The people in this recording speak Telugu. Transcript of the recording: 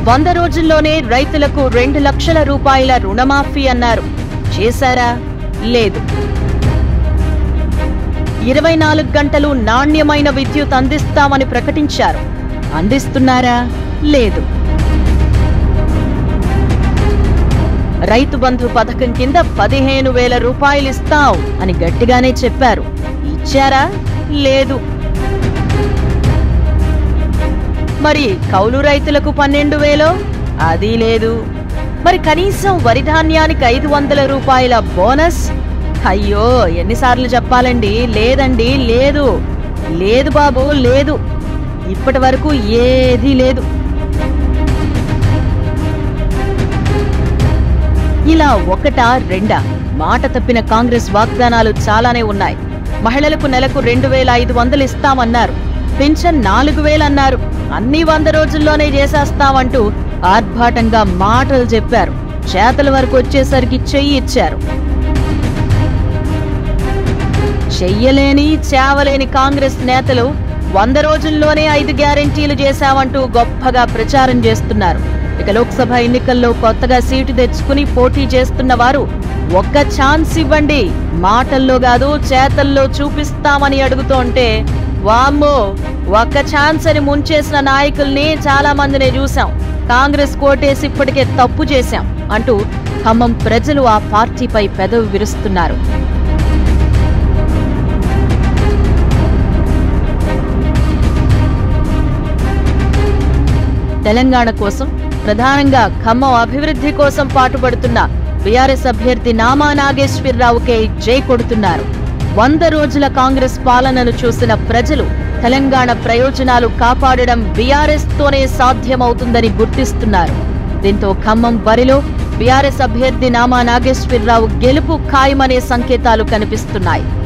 వంద రోజుల్లోనే రైతులకు రెండు లక్షల రూపాయల రుణమాఫీ అన్నారు చేశారా లేదు ఇరవై నాలుగు గంటలు నాణ్యమైన విద్యుత్ అందిస్తామని ప్రకటించారు అందిస్తున్నారా లేదు రైతు బంధు పథకం కింద పదిహేను వేల రూపాయలు ఇస్తాం అని గట్టిగానే చెప్పారు ఇచ్చారా లేదు మరి కౌలు రైతులకు పన్నెండు వేలో అది లేదు మరి కనీసం వరి ధాన్యానికి ఐదు వందల రూపాయల బోనస్ అయ్యో ఎన్నిసార్లు చెప్పాలండి లేదండి లేదు లేదు బాబు లేదు ఇప్పటి వరకు ఏదీ లేదు ఇలా ఒకటా రెండా మాట తప్పిన కాంగ్రెస్ వాగ్దానాలు చాలానే ఉన్నాయి మహిళలకు నెలకు రెండు వేల ఐదు వందలు ఇస్తామన్నారు పెన్షన్ నాలుగు వేలన్నారు అన్ని వంద రోజుల్లోనే చేసేస్తామంటూ ఆర్భాటంగా మాటలు చెప్పారు చేతల వరకు వచ్చేసరికి చెయ్యి ఇచ్చారు చెయ్యలేని చేవలేని కాంగ్రెస్ నేతలు వంద రోజుల్లోనే ఐదు గ్యారెంటీలు చేశామంటూ గొప్పగా ప్రచారం చేస్తున్నారు ఇక లోక్సభ ఎన్నికల్లో కొత్తగా సీటు తెచ్చుకుని పోటీ చేస్తున్న వారు ఒక్క ఛాన్స్ ఇవ్వండి మాటల్లో కాదు చేతల్లో చూపిస్తామని అడుగుతుంటే వామ్మో ఒక్క ఛాన్స్ అని ముంచేసిన నాయకుల్ని చాలా మందిని చూశాం కాంగ్రెస్ కోటేసి ఇప్పటికే తప్పు చేశాం అంటూ ఖమ్మం ప్రజలు ఆ పార్టీపై పెదవి విరుస్తున్నారు తెలంగాణ కోసం ప్రధానంగా ఖమ్మం అభివృద్ధి కోసం పాటుపడుతున్న బీఆర్ఎస్ అభ్యర్థి నామా నాగేశ్వరరావుకే జై కొడుతున్నారు వంద రోజుల కాంగ్రెస్ పాలనను చూసిన ప్రజలు తెలంగాణ ప్రయోజనాలు కాపాడడం బీఆర్ఎస్ తోనే సాధ్యమవుతుందని గుర్తిస్తున్నారు దీంతో ఖమ్మం బరిలో బీఆర్ఎస్ అభ్యర్థి నామా నాగేశ్వరరావు గెలుపు ఖాయమనే సంకేతాలు కనిపిస్తున్నాయి